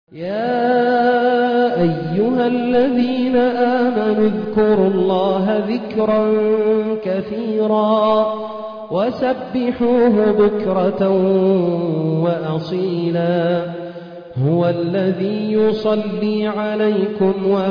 يا أيها الذين آمنوا اذكروا الله ذكرا كثيرا وسبحوه بكرة وأصيلا هو الذي يصلي عليكم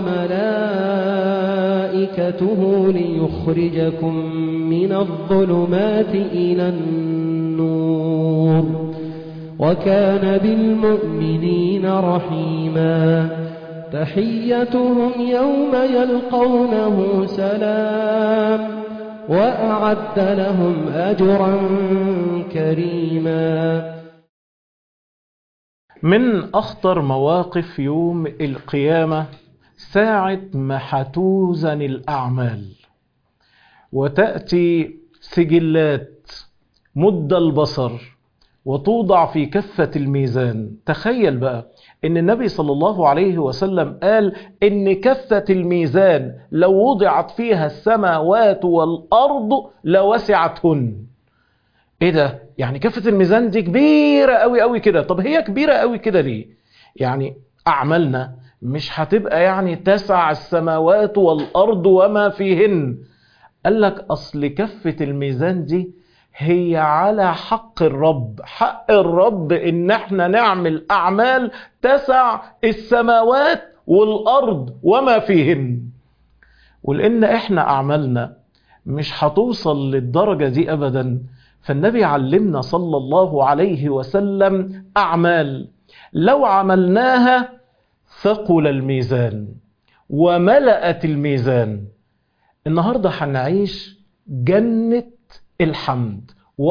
وملائكته ليخرجكم من الظلمات إلى النور وكان بالمؤمنين رحيما تحيتهم يوم يلقونه سلام وأعد لهم أجرا كريما من أخطر مواقف يوم القيامة ساعة ما هتوزن الأعمال وتأتي سجلات مد البصر وتوضع في كفة الميزان تخيل بقى ان النبي صلى الله عليه وسلم قال ان كفة الميزان لو وضعت فيها السماوات والارض لوسعتهن ايه ده يعني كفة الميزان دي كبيرة قوي قوي كده طب هي كبيرة قوي كده ليه يعني اعمالنا مش هتبقى يعني تسع السماوات والارض وما فيهن قال لك اصل كفة الميزان دي هي على حق الرب حق الرب ان احنا نعمل اعمال تسع السماوات والارض وما فيهن ولان احنا اعمالنا مش هتوصل للدرجة دي ابدا فالنبي علمنا صلى الله عليه وسلم اعمال لو عملناها ثقل الميزان وملأت الميزان النهاردة هنعيش جنة الحمد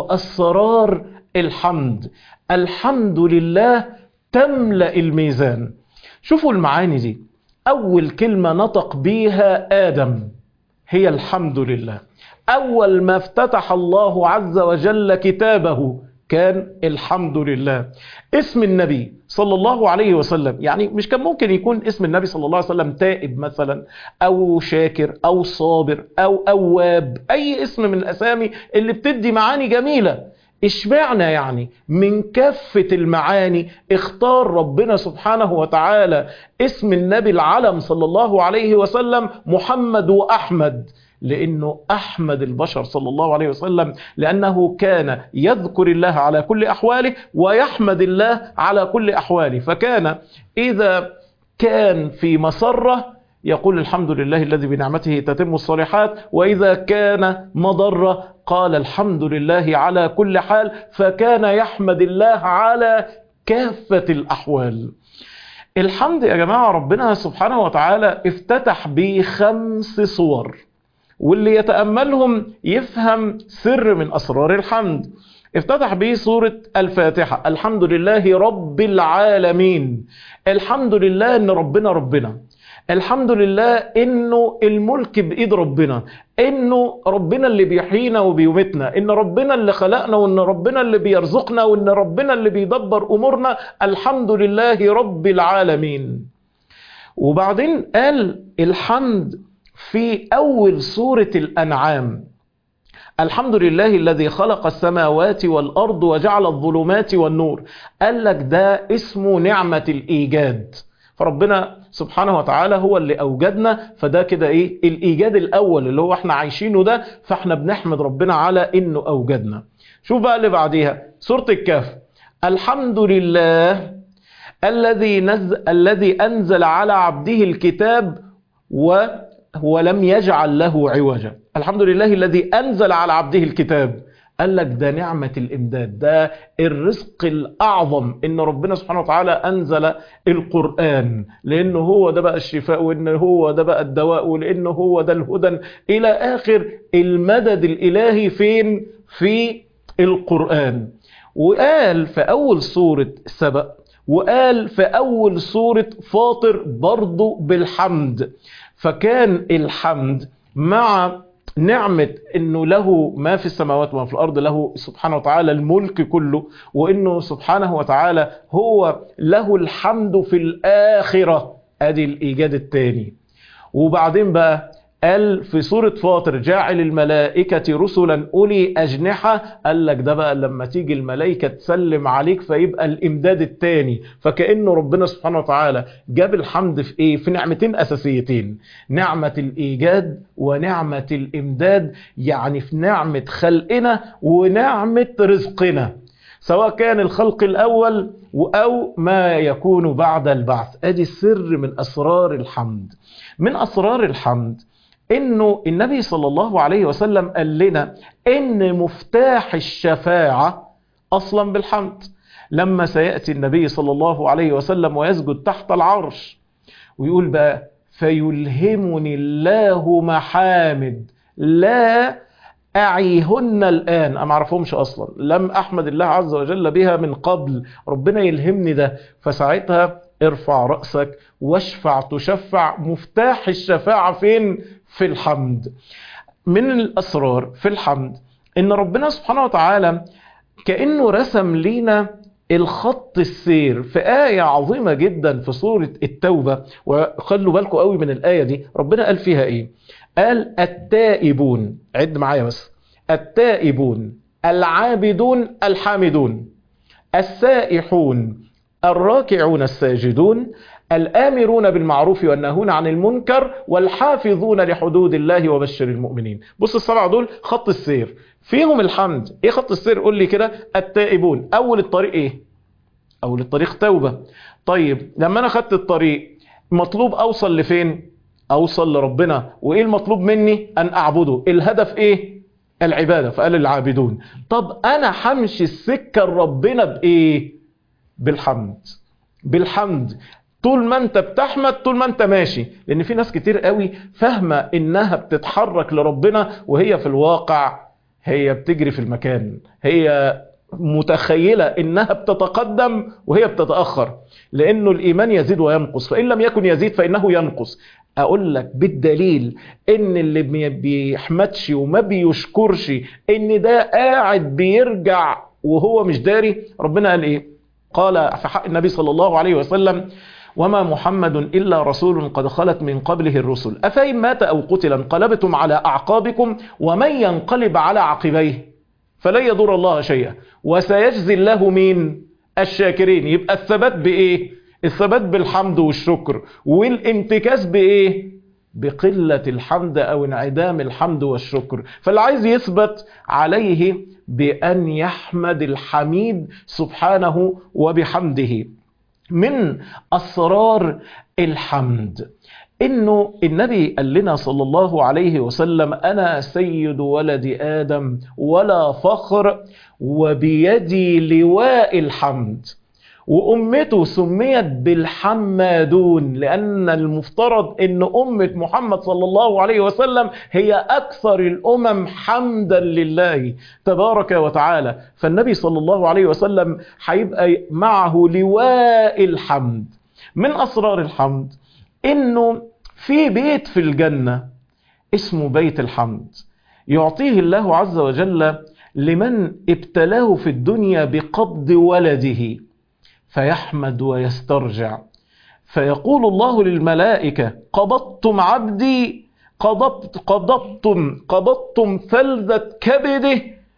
وأسرار الحمد الحمد لله تملأ الميزان شوفوا المعاني دي أول كلمة نطق بيها آدم هي الحمد لله أول ما افتتح الله عز وجل كتابه كان الحمد لله اسم النبي صلى الله عليه وسلم يعني مش كان ممكن يكون اسم النبي صلى الله عليه وسلم تائب مثلا او شاكر او صابر او اواب اي اسم من الاسامي اللي بتدي معاني جميلة اشمعنا يعني من كافة المعاني اختار ربنا سبحانه وتعالى اسم النبي العلم صلى الله عليه وسلم محمد واحمد لأنه أحمد البشر صلى الله عليه وسلم لأنه كان يذكر الله على كل أحواله ويحمد الله على كل أحواله فكان إذا كان في مسرة يقول الحمد لله الذي بنعمته تتم الصالحات وإذا كان مضرة قال الحمد لله على كل حال فكان يحمد الله على كافة الأحوال الحمد يا جماعة ربنا سبحانه وتعالى افتتح بخمس صور واللي يتأملهم يفهم سر من أسرار الحمد افتتح به سورة الفاتحة الحمد لله رب العالمين الحمد لله ان ربنا ربنا الحمد لله انه الملك بايد ربنا انه ربنا اللي بيحيينا وبيميتنا ان ربنا اللي خلقنا وان ربنا اللي بيرزقنا وان ربنا اللي بيدبر امورنا الحمد لله رب العالمين وبعدين قال الحمد في أول سورة الأنعام الحمد لله الذي خلق السماوات والأرض وجعل الظلمات والنور قال لك ده اسمه نعمة الإيجاد فربنا سبحانه وتعالى هو اللي أوجدنا فده كده إيه الإيجاد الأول اللي هو احنا عايشينه ده فاحنا بنحمد ربنا على إنه أوجدنا شوف بقى اللي بعديها سورة الكهف الحمد لله الذي نزل الذي أنزل على عبده الكتاب و ولم يجعل له عوجا الحمد لله الذي أنزل على عبده الكتاب قال لك ده نعمة الإمداد ده الرزق الأعظم إن ربنا سبحانه وتعالى أنزل القرآن لأنه هو ده بقى الشفاء وإن هو ده بقى الدواء ولأنه هو ده الهدى إلى آخر المدد الإلهي فين في القرآن وقال في أول سورة سبأ وقال في أول سورة فاطر برضو بالحمد فكان الحمد مع نعمة انه له ما في السماوات وما في الارض له سبحانه وتعالى الملك كله وانه سبحانه وتعالى هو له الحمد في الاخرة ادي الايجاد الثاني وبعدين بقى قال في سورة فاطر جاعل الملائكة رسلا أولي أجنحة قال لك ده بقى لما تيجي الملائكة تسلم عليك فيبقى الإمداد التاني فكأنه ربنا سبحانه وتعالى جاب الحمد في إيه في نعمتين أساسيتين نعمة الإيجاد ونعمة الإمداد يعني في نعمة خلقنا ونعمة رزقنا سواء كان الخلق الأول أو ما يكون بعد البعث أدي السر من أسرار الحمد من أسرار الحمد انه النبي صلى الله عليه وسلم قال لنا ان مفتاح الشفاعة اصلا بالحمد لما سيأتي النبي صلى الله عليه وسلم ويسجد تحت العرش ويقول بقى فيلهمني الله محامد لا أعيهن الآن أنا معرفهمش أصلا لم أحمد الله عز وجل بها من قبل ربنا يلهمني ده فساعتها ارفع رأسك واشفع تشفع مفتاح الشفاعة فين في الحمد من الأسرار في الحمد إن ربنا سبحانه وتعالى كأنه رسم لينا الخط السير في آية عظيمة جدا في سورة التوبة وخلوا بالكم قوي من الآية دي ربنا قال فيها إيه قال التائبون عد معايا بس التائبون العابدون الحامدون السائحون الراكعون الساجدون الآمرون بالمعروف والناهون عن المنكر والحافظون لحدود الله وبشر المؤمنين بص السبعة دول خط السير فيهم الحمد ايه خط السير قول لي كده التائبون اول الطريق ايه اول الطريق توبة طيب لما انا خدت الطريق مطلوب اوصل لفين اوصل لربنا وايه المطلوب مني ان اعبده الهدف ايه العبادة فقال العابدون طب انا همشي السكة لربنا بايه بالحمد بالحمد طول ما انت بتحمد طول ما انت ماشي لان في ناس كتير قوي فاهمة انها بتتحرك لربنا وهي في الواقع هي بتجري في المكان هي متخيلة انها بتتقدم وهي بتتأخر لانه الايمان يزيد وينقص فان لم يكن يزيد فانه ينقص اقول لك بالدليل ان اللي ما بيحمدش وما بيشكرش ان ده قاعد بيرجع وهو مش داري ربنا قال ايه قال في حق النبي صلى الله عليه وسلم وما محمد إلا رسول قد خلت من قبله الرسل أفإن مات أو قتل انقلبتم على أعقابكم ومن ينقلب على عقبيه فلن يضر الله شيئا وسيجزي الله مين الشاكرين يبقى الثبات بإيه الثبات بالحمد والشكر والانتكاس بإيه بقلة الحمد أو انعدام الحمد والشكر فاللي عايز يثبت عليه بأن يحمد الحميد سبحانه وبحمده من أسرار الحمد إنه النبي قال لنا صلى الله عليه وسلم أنا سيد ولد آدم ولا فخر وبيدي لواء الحمد وأمته سميت بالحمادون لأن المفترض أن أمة محمد صلى الله عليه وسلم هي أكثر الأمم حمدا لله تبارك وتعالى فالنبي صلى الله عليه وسلم هيبقى معه لواء الحمد من أسرار الحمد أنه في بيت في الجنة اسمه بيت الحمد يعطيه الله عز وجل لمن ابتلاه في الدنيا بقبض ولده فيحمد ويسترجع فيقول الله للملائكة قبضتم عبدي قبضت قبضتم قبضتم فلذة كبده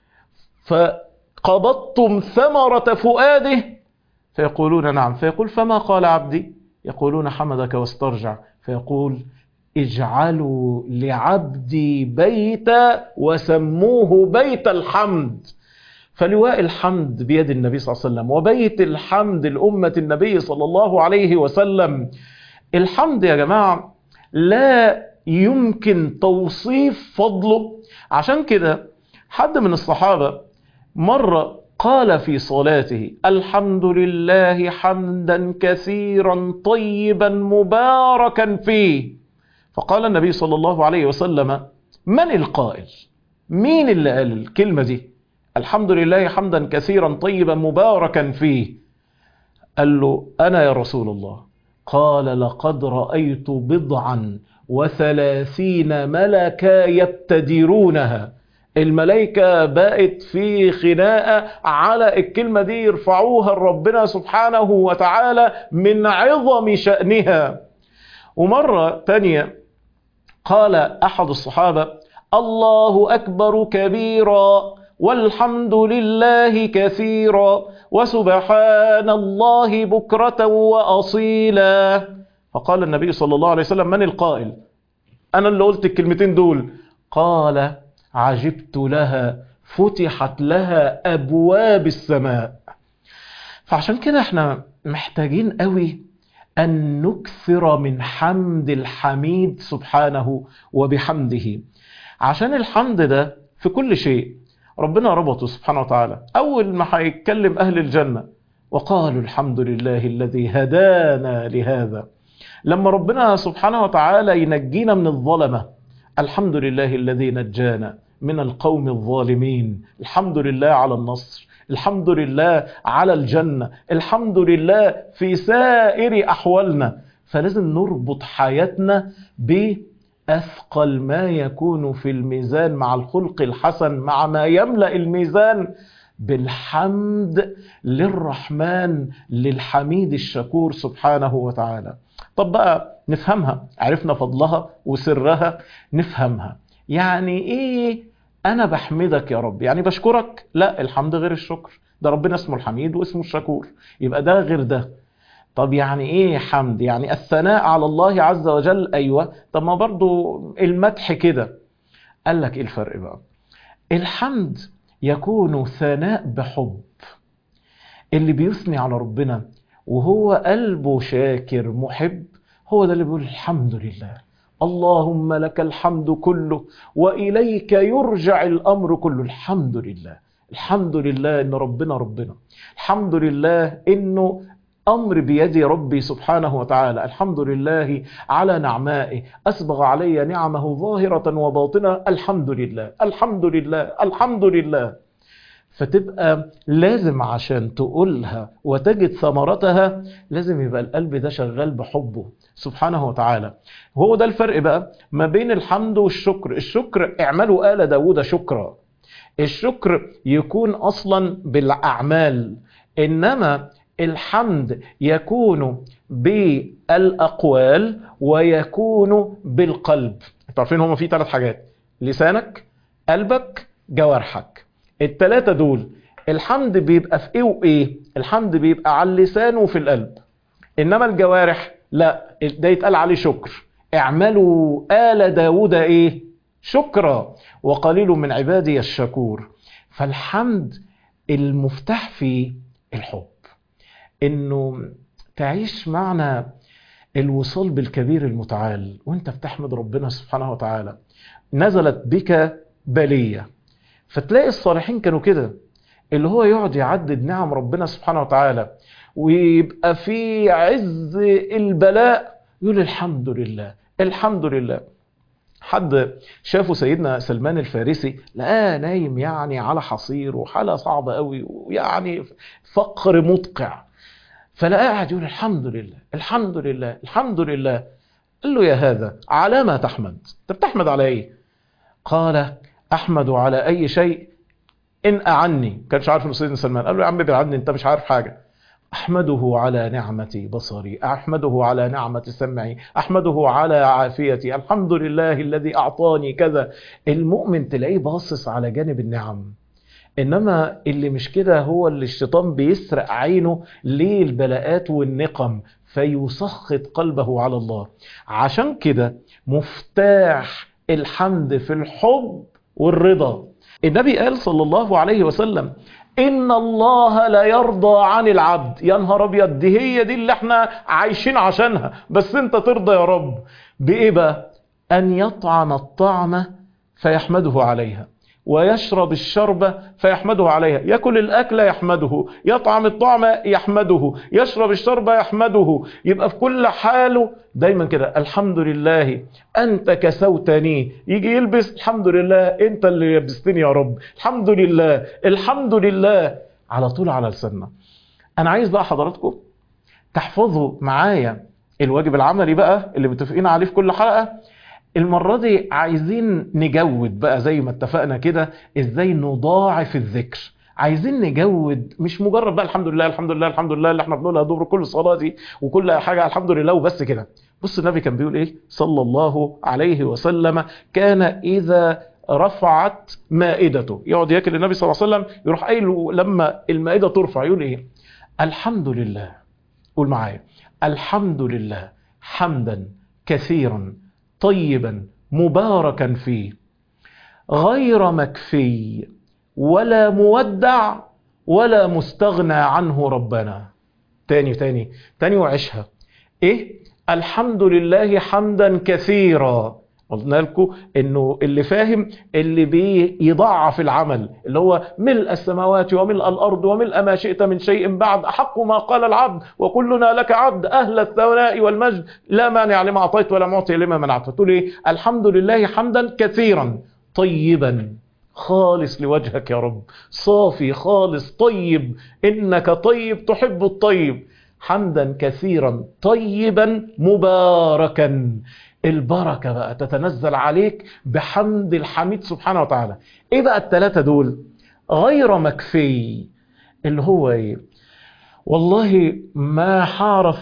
فقبضتم ثمرة فؤاده فيقولون نعم فيقول فما قال عبدي يقولون حمدك واسترجع فيقول اجعلوا لعبدي بيتا وسموه بيت الحمد فلواء الحمد بيد النبي صلى الله عليه وسلم وبيت الحمد لأمة النبي صلى الله عليه وسلم الحمد يا جماعة لا يمكن توصيف فضله عشان كده حد من الصحابة مرة قال في صلاته الحمد لله حمدا كثيرا طيبا مباركا فيه فقال النبي صلى الله عليه وسلم من القائل مين اللي قال الكلمة دي الحمد لله حمدا كثيرا طيبا مباركا فيه قال له أنا يا رسول الله قال لقد رأيت بضعا وثلاثين ملكا يبتدرونها الملائكة بقت في خناقة على الكلمة دي يرفعوها لربنا سبحانه وتعالى من عظم شأنها ومرة تانية قال أحد الصحابة الله أكبر كبيرا والحمد لله كثيرا وسبحان الله بكرة وأصيلا فقال النبي صلى الله عليه وسلم من القائل أنا اللي قلت الكلمتين دول قال عجبت لها فتحت لها أبواب السماء فعشان كده احنا محتاجين قوي أن نكثر من حمد الحميد سبحانه وبحمده عشان الحمد ده في كل شيء ربنا ربطه سبحانه وتعالى أول ما هيتكلم أهل الجنة وقالوا الحمد لله الذي هدانا لهذا لما ربنا سبحانه وتعالى ينجينا من الظلمة الحمد لله الذي نجانا من القوم الظالمين الحمد لله على النصر الحمد لله على الجنة الحمد لله في سائر أحوالنا فلازم نربط حياتنا بأثقل ما يكون في الميزان مع الخلق الحسن مع ما يملأ الميزان بالحمد للرحمن للحميد الشكور سبحانه وتعالى طب بقى نفهمها عرفنا فضلها وسرها نفهمها يعني ايه انا بحمدك يا رب يعني بشكرك لا الحمد غير الشكر ده ربنا اسمه الحميد واسمه الشكور يبقى ده غير ده طب يعني ايه حمد يعني الثناء على الله عز وجل ايوه طب ما برضو المدح كده قال لك ايه الفرق بقى الحمد يكون ثناء بحب اللي بيثني على ربنا وهو قلبه شاكر محب هو ده اللي بيقول الحمد لله اللهم لك الحمد كله وإليك يرجع الأمر كله الحمد لله الحمد لله إن ربنا ربنا الحمد لله إنه أمر بيد ربي سبحانه وتعالى الحمد لله على نعمائه أسبغ علي نعمه ظاهرة وباطنة الحمد لله الحمد لله الحمد لله فتبقى لازم عشان تقولها وتجد ثمرتها لازم يبقى القلب ده شغال بحبه سبحانه وتعالى هو ده الفرق بقى ما بين الحمد والشكر الشكر اعملوا آل داود شكرا الشكر يكون أصلا بالأعمال إنما الحمد يكون بالأقوال ويكون بالقلب تعرفين هما في ثلاث حاجات لسانك قلبك جوارحك التلاتة دول الحمد بيبقى في ايه وايه الحمد بيبقى على اللسان وفي القلب انما الجوارح لا ده يتقال عليه شكر اعملوا آل داود ايه شكرا وقليل من عبادي الشكور فالحمد المفتاح فيه الحب انه تعيش معنى الوصال بالكبير المتعال وانت بتحمد ربنا سبحانه وتعالى نزلت بك بليه فتلاقي الصالحين كانوا كده اللي هو يقعد يعدد نعم ربنا سبحانه وتعالى ويبقى في عز البلاء يقول الحمد لله الحمد لله حد شافوا سيدنا سلمان الفارسي لقاه نايم يعني على حصير وحالة صعبة قوي ويعني فقر مدقع فلقاه قاعد يقول الحمد لله الحمد لله الحمد لله قال له يا هذا على ما تحمد انت بتحمد على ايه قال احمد على اي شيء ان اعني كانش عارف انه سيدنا سلمان قال له يا عم ابعد عني انت مش عارف حاجه احمده على نعمه بصري احمده على نعمه سمعي احمده على عافيتي الحمد لله الذي اعطاني كذا المؤمن تلاقيه باصص على جانب النعم انما اللي مش كده هو اللي الشيطان بيسرق عينه للبلاءات والنقم فيسخط قلبه على الله عشان كده مفتاح الحمد في الحب والرضا النبي قال صلى الله عليه وسلم ان الله لا يرضى عن العبد يا نهار ابيض دي هي دي اللي احنا عايشين عشانها بس انت ترضى يا رب بايه بقى ان يطعم الطعمه فيحمده عليها ويشرب الشربة فيحمده عليها يأكل الأكل يحمده يطعم الطعم يحمده يشرب الشربة يحمده يبقى في كل حاله دايما كده الحمد لله أنت كسوتني يجي يلبس الحمد لله أنت اللي لبستني يا رب الحمد لله الحمد لله على طول على لساننا أنا عايز بقى حضراتكم تحفظوا معايا الواجب العملي بقى اللي متفقين عليه في كل حلقة المرة دي عايزين نجود بقى زي ما اتفقنا كده ازاي نضاعف الذكر عايزين نجود مش مجرد بقى الحمد لله الحمد لله الحمد لله اللي احنا بنقولها دبر كل صلاه دي وكل حاجه الحمد لله وبس كده بص النبي كان بيقول ايه صلى الله عليه وسلم كان اذا رفعت مائدته يقعد ياكل النبي صلى الله عليه وسلم يروح قايل لما المائده ترفع يقول ايه الحمد لله قول معايا الحمد لله حمدا كثيرا طيبا مباركا فيه غير مكفي ولا مودع ولا مستغنى عنه ربنا تاني تاني تاني وعيشها ايه الحمد لله حمدا كثيرا قلنا لكم انه اللي فاهم اللي بيضعف العمل اللي هو ملء السماوات وملء الارض وملء ما شئت من شيء بعد احق ما قال العبد وكلنا لك عبد اهل الثناء والمجد لا مانع لما اعطيت ولا معطي لما منعت فتقول ايه الحمد لله حمدا كثيرا طيبا خالص لوجهك يا رب صافي خالص طيب انك طيب تحب الطيب حمدا كثيرا طيبا مباركا البركة بقى تتنزل عليك بحمد الحميد سبحانه وتعالى ايه بقى التلاتة دول غير مكفي اللي هو ايه والله ما حارف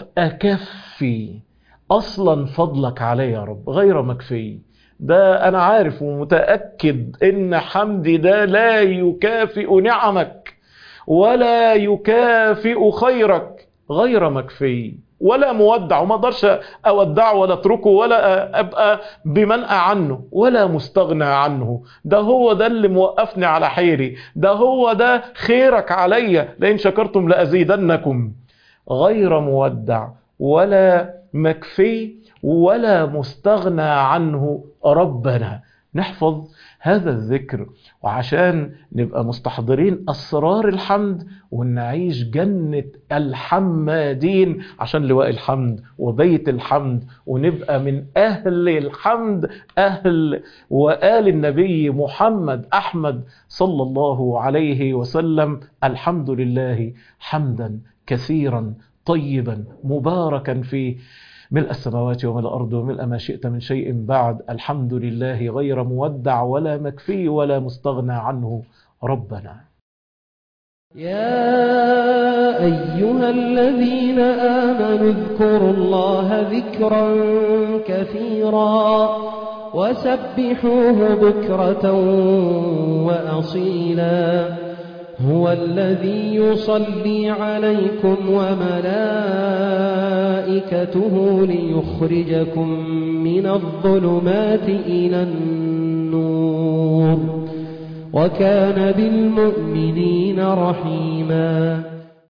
اكفي اصلا فضلك علي يا رب غير مكفي ده انا عارف ومتأكد ان حمدي ده لا يكافئ نعمك ولا يكافئ خيرك غير مكفي ولا مودع وما اقدرش اودعه ولا اتركه ولا ابقى بمنأى عنه ولا مستغنى عنه ده هو ده اللي موقفني على حيري ده هو ده خيرك عليا لئن شكرتم لازيدنكم غير مودع ولا مكفي ولا مستغنى عنه ربنا نحفظ هذا الذكر وعشان نبقى مستحضرين أسرار الحمد ونعيش جنة الحمادين عشان لواء الحمد وبيت الحمد ونبقى من أهل الحمد أهل وآل النبي محمد أحمد صلى الله عليه وسلم الحمد لله حمدا كثيرا طيبا مباركا فيه ملء السماوات وملء الأرض وملء ما شئت من شيء بعد الحمد لله غير مودع ولا مكفي ولا مستغنى عنه ربنا يا أيها الذين آمنوا اذكروا الله ذكرا كثيرا وسبحوه بكرة وأصيلا هو الذي يصلي عليكم وملائكته ليخرجكم من الظلمات إلى النور وكان بالمؤمنين رحيماً